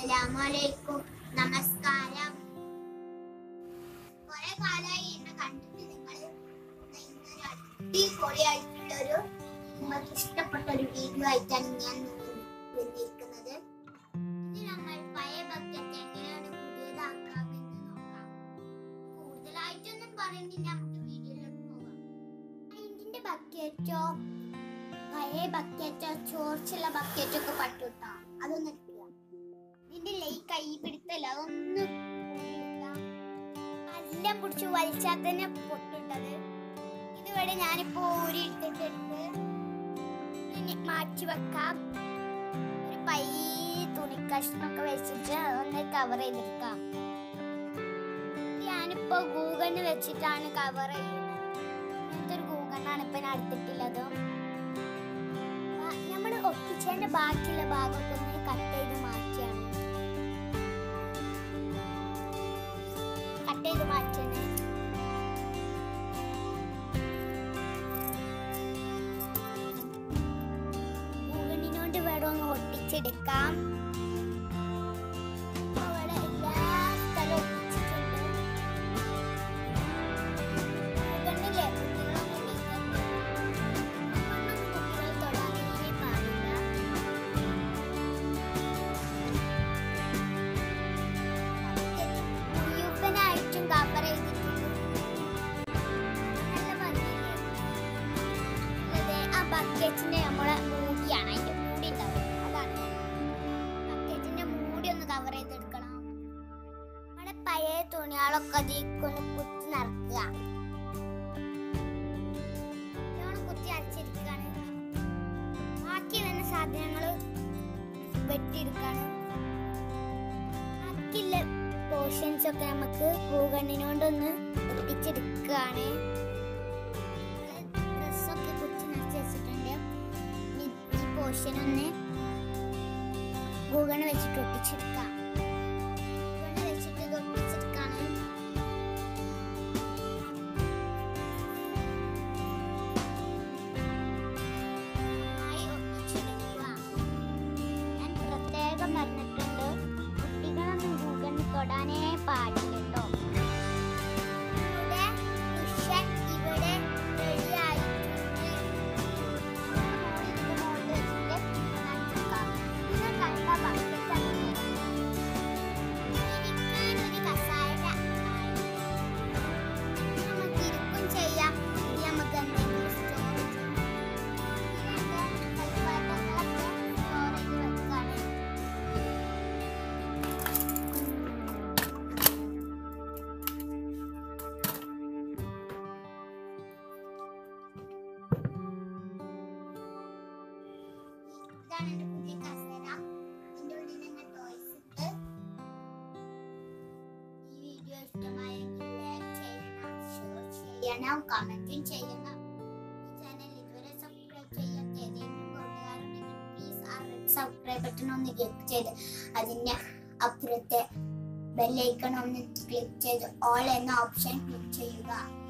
അസ്സലാമലൈക്കും നമസ്കാരം കുറെ കാലമായി എന്നെ കണ്ടിട്ട് നിങ്ങൾ ഇന്നൊരു അടിപൊളിയായിട്ടുള്ളൊരു നിങ്ങൾക്ക് ഇഷ്ടപ്പെട്ട ഒരു വീഡിയോ ആയിട്ടാണ് ഞാൻ വന്നിരിക്കുന്നത് ഇത് നമ്മൾ പഴയ ബക്കറ്റ് എങ്ങനെയാണ് പുതിയതാക്കാമെന്ന് നോക്കാം കൂടുതലായിട്ടൊന്നും പറയുന്നില്ല നമുക്ക് വീഡിയോയിലോട്ട് പോകാം ഇതിന്റെ ബക്കറ്റോ പഴയ ബക്കറ്റോ ചോർച്ചുള്ള ബക്കറ്റൊക്കെ പട്ടുട്ടോ അതൊന്നും എടുക്കുക ഇതിന്റെ ലൈ കൈ പിടുത്തല്ല അതൊന്നും എല്ലാം പിടിച്ച് വലിച്ചാൽ തന്നെ പൊട്ടുണ്ടത് ഇതിവിടെ ഞാനിപ്പോ ഊരി എടുത്തിട്ടെടുത്ത് ഇനി മാറ്റി വെക്കാം ഒരു പൈ തുണിക്കഷ്ണൊക്കെ വെച്ചിട്ട് ഒന്ന് കവർ ചെയ്തെടുക്കാം ഇത് ഞാനിപ്പോ ഗൂഗിളിന് വെച്ചിട്ടാണ് കവർ ചെയ്യുന്നത് ഇങ്ങനത്തെ ഒരു ഗൂഗിളാണ് ഇപ്പൊ ഞാൻ എടുത്തിട്ടുള്ളത് നമ്മൾ ഒട്ടിച്ചതിന്റെ ബാക്കിയുള്ള ഭാഗമൊക്കെ ഒന്ന് കട്ട് ചെയ്ത് മാറ്റിയാണ് കട്ട് ചെയ്ത് മാറ്റിയാണ് ഊണിനോണ്ട് വേണം ഒന്ന് ഒട്ടിച്ചെടുക്കാം ഇപ്പൊ ഇവിടെ എല്ലാ സ്ഥലവും ഒട്ടിച്ചിട്ടുണ്ട്. ഊകണില്ലേ? കുട്ടികളൊന്നും ഇരിക്കരുത്. ഒന്നും കുട്ടികൾ തൊടാനേ പാടില്ല മുഴുവനായിട്ടും കവർ ചെയ്തിട്ടുണ്ട് നല്ല ഭംഗിയില്ലേ? അതെ, ആ ബക്കറ്റിന്റെ നമ്മളെ മൂടിയാണ് അതിന്റെ മൂടി ഉണ്ടാവും അതാണ് ബക്കറ്റിന്റെ മൂടി ഒന്ന് കവർ ചെയ്തെടുക്കണം നമ്മുടെ പഴയ തുണികളൊക്കെ അതിക്കൊന്ന് കുത്തി നിറക്കുക നല്ലോണം കുത്തി അരച്ചിരിക്കാണ് ബാക്കി വരുന്ന സാധനങ്ങൾ വെട്ടിയെടുക്കാണ് ബാക്കിയുള്ള പോർഷൻസ് ഒക്കെ നമുക്ക് ഭൂഖണ്ഡിനോണ്ടൊന്ന് ഒട്ടിച്ചെടുക്കുകയാണ് ഡ്രസ്സൊക്കെ കുത്തി നിറച്ച് വെച്ചിട്ടുണ്ട് ഇനി ഈ പോർഷൻ ഒന്ന് ഭൂഖണ്ഡ് വെച്ചിട്ട് ഒട്ടിച്ചെടുക്കാം ഭൂഖണ്ഡ് വെച്ചിട്ട് ഇത് ഒട്ടിച്ചെടുക്കാണ് നന്നായി ഒട്ടിച്ചെടുക്കുക ഞാൻ പ്രത്യേകം പറഞ്ഞിട്ടുണ്ട് കുട്ടികളൊന്നും ഗൂഗിളിൽ തൊടാനേ പാടില്ല കേട്ടോ ഇവിടെ കുഷൻ ഇവിടെ ready ആയിട്ടുണ്ട്. ഇതിന്റെ മുകളിൽ വെച്ചിട്ട് നട്ടുക്കാം. ഇത് കണ്ട bucket ആണ്. ഇരിക്കാൻ ഒരു കസേര ആയി. നമുക്ക് ഇരിക്കും ചെയ്യാം ഇത് നമുക്ക് എന്തെങ്കിലും സ്റ്റോർ ചെയ്യാം ഇതിന്റെ കളിപ്പാട്ടങ്ങളൊക്കെ സ്റ്റോർ ചെയ്ത് വെക്കാണ് ഇതാണ് എന്റെ പുതിയ കസേര ഇതിന്റെ ഉള്ളിൽ തന്നെ ടോയ്സ് ഉണ്ട് ഈ വീഡിയോ ഇഷ്ടമായെങ്കിൽ ലൈക്ക് ചെയ്യണം ഷെയർ ചെയ്യണം കമന്റും ചെയ്യണം ഈ ചാനൽ ഇതുവരെ സബ്സ്ക്രൈബ് ചെയ്യാത്ത ഏതെങ്കിലും കൂട്ടുകാരുണ്ടെങ്കിൽ പ്ലീസ് ആ റെഡ് സബ്സ്ക്രൈബ് ബട്ടൺ ഒന്ന് ക്ലിക്ക് ചെയ്ത് അതിന്റെ അപ്പുറത്തെ ബെല്ലൈക്കൺ ഒന്ന് ക്ലിക്ക് ചെയ്ത് ഓൾ എന്ന ഓപ്ഷൻ ക്ലിക്ക് ചെയ്യുക